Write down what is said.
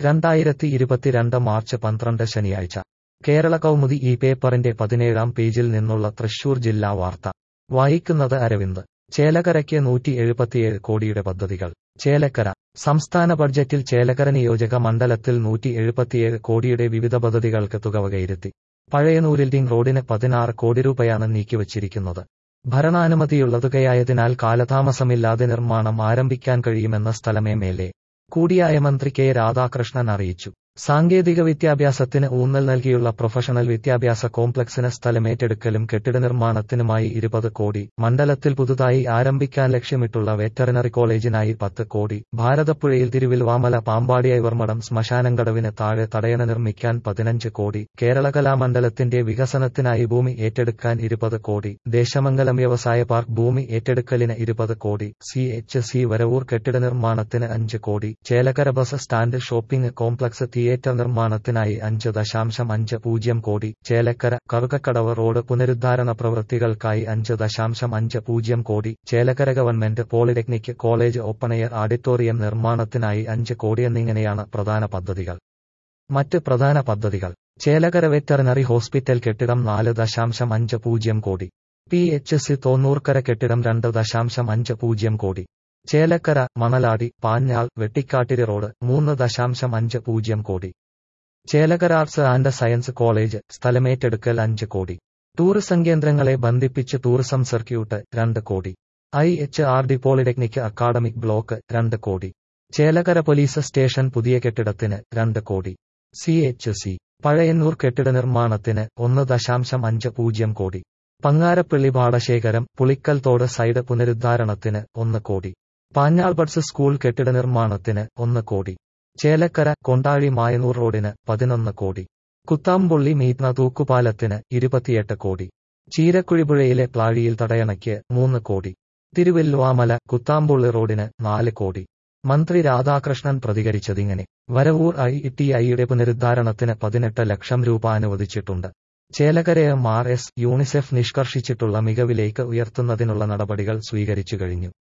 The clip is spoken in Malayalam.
രണ്ടായിരത്തി ഇരുപത്തിരണ്ട് മാർച്ച് പന്ത്രണ്ട് ശനിയാഴ്ച കേരള കൗമുദി ഈ പേപ്പറിന്റെ പതിനേഴാം പേജിൽ നിന്നുള്ള തൃശൂർ ജില്ലാ വാർത്ത വായിക്കുന്നത് അരവിന്ദ് ചേലക്കരയ്ക്ക് നൂറ്റി എഴുപത്തിയേഴ് കോടിയുടെ പദ്ധതികൾ ചേലക്കര സംസ്ഥാന ബഡ്ജറ്റിൽ ചേലക്കര നിയോജക മണ്ഡലത്തിൽ നൂറ്റി എഴുപത്തിയേഴ് കോടിയുടെ വിവിധ പദ്ധതികൾക്ക് തുക വകയിരുത്തി പഴയനൂരിൽ റിംഗ് റോഡിന് പതിനാറ് കോടി രൂപയാണ് നീക്കിവച്ചിരിക്കുന്നത് ഭരണാനുമതിയുള്ള തുകയായതിനാൽ കാലതാമസമില്ലാതെ നിർമ്മാണം ആരംഭിക്കാൻ കഴിയുമെന്ന സ്ഥലമേ മേലെ കൂടിയായ മന്ത്രി കെ രാധാകൃഷ്ണൻ അറിയിച്ചു സാങ്കേതിക വിദ്യാഭ്യാസത്തിന് ഊന്നൽ നൽകിയുള്ള പ്രൊഫഷണൽ വിദ്യാഭ്യാസ കോംപ്ലക്സിന് സ്ഥലമേറ്റെടുക്കലും കെട്ടിട നിർമ്മാണത്തിനുമായി ഇരുപത് കോടി മണ്ഡലത്തിൽ പുതുതായി ആരംഭിക്കാൻ ലക്ഷ്യമിട്ടുള്ള വെറ്ററിനറി കോളേജിനായി പത്ത് കോടി ഭാരതപ്പുഴയിൽ തിരുവിൽവാമല പാമ്പാടി ഐവർമഠം ശ്മശാനങ്കടവിന് താഴെ തടയണ നിർമ്മിക്കാൻ പതിനഞ്ച് കോടി കേരള കലാമണ്ഡലത്തിന്റെ വികസനത്തിനായി ഭൂമി ഏറ്റെടുക്കാൻ ഇരുപത് കോടി ദേശമംഗലം വ്യവസായ പാർക്ക് ഭൂമി ഏറ്റെടുക്കലിന് ഇരുപത് കോടി സി എച്ച് സി വരവൂർ കെട്ടിട നിർമ്മാണത്തിന് അഞ്ച് കോടി Chelakkara bus stand shopping complex theatre നിർമ്മാണത്തിനായി അഞ്ച് ദശാംശം അഞ്ച് പൂജ്യം കോടി ചേലക്കര കറുകക്കടവ് റോഡ് പുനരുദ്ധാരണ പ്രവൃത്തികൾക്കായി അഞ്ച് ദശാംശം അഞ്ച് പൂജ്യം കോടി Chelakkara government polytechnic college open air auditorium നിർമ്മാണത്തിനായി അഞ്ച് കോടി എന്നിങ്ങനെയാണ് പ്രധാന പദ്ധതികൾ മറ്റ് പ്രധാന പദ്ധതികൾ ചേലക്കര വെറ്ററിനറി ഹോസ്പിറ്റൽ കെട്ടിടം നാല് ദശാംശം അഞ്ച് പൂജ്യം കോടി പി എച്ച് സി തോന്നൂർക്കര കെട്ടിടം രണ്ട് ദശാംശം അഞ്ച് പൂജ്യം കോടി ചേലക്കര മണലാടി പാഞ്ഞാൾ വെട്ടിക്കാട്ടിരി റോഡ് മൂന്ന് ദശാംശം അഞ്ച് പൂജ്യം കോടി Chelakkara arts and science college സ്ഥലമേറ്റെടുക്കൽ അഞ്ച് കോടി ടൂറിസം കേന്ദ്രങ്ങളെ ബന്ധിപ്പിച്ച് ടൂറിസം സർക്യൂട്ട് രണ്ട് കോടി I H R D polytechnic academic block രണ്ട് കോടി ചേലക്കര പോലീസ് സ്റ്റേഷൻ പുതിയ കെട്ടിടത്തിന് രണ്ട് കോടി സി എച്ച് സി പഴയന്നൂർ കെട്ടിട നിർമ്മാണത്തിന് ഒന്ന് ദശാംശം അഞ്ച് പൂജ്യം കോടി പങ്ങാരപ്പള്ളി പാടശേഖരം പുളിക്കൽ തോട് സൈഡ് പുനരുദ്ധാരണത്തിന് ഒന്ന് കോടി പാഞ്ഞാൾ ബഡ്സ് സ്കൂൾ കെട്ടിട നിർമ്മാണത്തിന് ഒന്ന് കോടി ചേലക്കര കൊണ്ടാഴി മായനൂർ റോഡിന് പതിനൊന്ന് കോടി കുത്താമ്പുള്ളി മീറ്റ്ന തൂക്കുപാലത്തിന് ഇരുപത്തിയെട്ട് കോടി ചീരക്കുഴിപുഴയിലെ പ്ലാഴിയിൽ തടയണയ്ക്ക് മൂന്ന് കോടി തിരുവല്ലുവാമല കുത്താമ്പുള്ളി റോഡിന് നാല് കോടി മന്ത്രി രാധാകൃഷ്ണൻ പ്രതികരിച്ചതിങ്ങനെ വരവൂർ ഐ ടി ഐയുടെ പുനരുദ്ധാരണത്തിന് പതിനെട്ട് ലക്ഷം രൂപ അനുവദിച്ചിട്ടുണ്ട് ചേലക്കരയെ ആർ എസ് യൂണിസെഫ് നിഷ്കർഷിച്ചിട്ടുള്ള മികവിലേക്ക് ഉയർത്തുന്നതിനുള്ള നടപടികൾ സ്വീകരിച്ചു കഴിഞ്ഞു